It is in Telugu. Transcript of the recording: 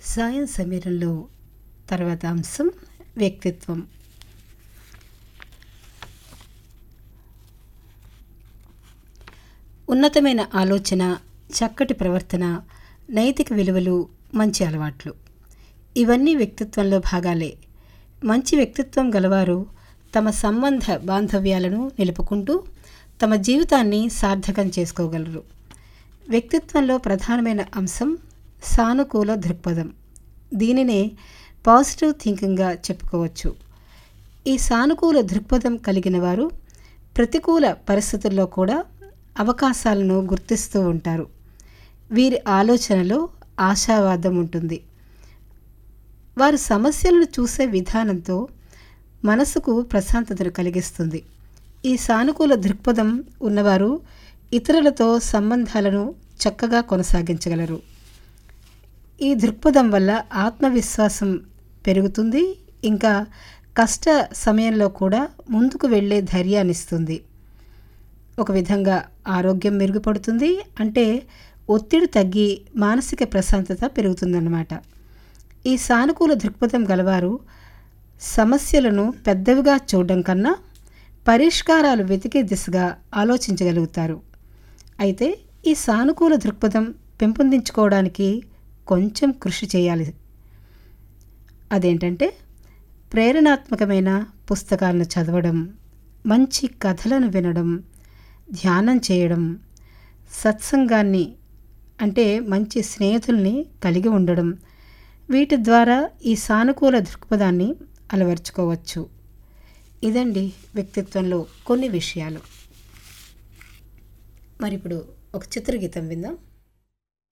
సాయం సమీరంలో తర్వాత అంశం వ్యక్తిత్వం ఉన్నతమైన ఆలోచన చక్కటి ప్రవర్తన నైతిక విలువలు మంచి అలవాట్లు ఇవన్నీ వ్యక్తిత్వంలో భాగాలే మంచి వ్యక్తిత్వం గలవారు తమ సంబంధ బాంధవ్యాలను నిలుపుకుంటూ తమ జీవితాన్ని సార్థకం చేసుకోగలరు వ్యక్తిత్వంలో ప్రధానమైన అంశం సానుకూల దృక్పథం దీనినే పాజిటివ్ థింకింగ్గా చెప్పుకోవచ్చు ఈ సానుకూల దృక్పథం కలిగిన వారు ప్రతికూల పరిస్థితుల్లో కూడా అవకాశాలను గుర్తిస్తూ ఉంటారు వీరి ఆలోచనలో ఆశావాదం ఉంటుంది వారు సమస్యలను చూసే విధానంతో మనసుకు ప్రశాంతతను కలిగిస్తుంది ఈ సానుకూల దృక్పథం ఉన్నవారు ఇతరులతో సంబంధాలను చక్కగా కొనసాగించగలరు ఈ దృక్పథం వల్ల ఆత్మవిశ్వాసం పెరుగుతుంది ఇంకా కష్ట సమయంలో కూడా ముందుకు వెళ్ళే ధైర్యాన్ని ఇస్తుంది ఒక విధంగా ఆరోగ్యం మెరుగుపడుతుంది అంటే ఒత్తిడి తగ్గి మానసిక ప్రశాంతత పెరుగుతుందన్నమాట ఈ సానుకూల దృక్పథం గలవారు సమస్యలను పెద్దవిగా చూడడం కన్నా పరిష్కారాలు వెతికే దిశగా ఆలోచించగలుగుతారు అయితే ఈ సానుకూల దృక్పథం పెంపొందించుకోవడానికి కొంచెం కృషి చేయాలి అదేంటంటే ప్రేరణాత్మకమైన పుస్తకాలను చదవడం మంచి కథలను వినడం ధ్యానం చేయడం సత్సంగాన్ని అంటే మంచి స్నేహితుల్ని కలిగి ఉండడం వీటి ద్వారా ఈ సానుకూల దృక్పథాన్ని అలవర్చుకోవచ్చు ఇదండి వ్యక్తిత్వంలో కొన్ని విషయాలు మరి ఇప్పుడు ఒక చిత్రగీతం విందాం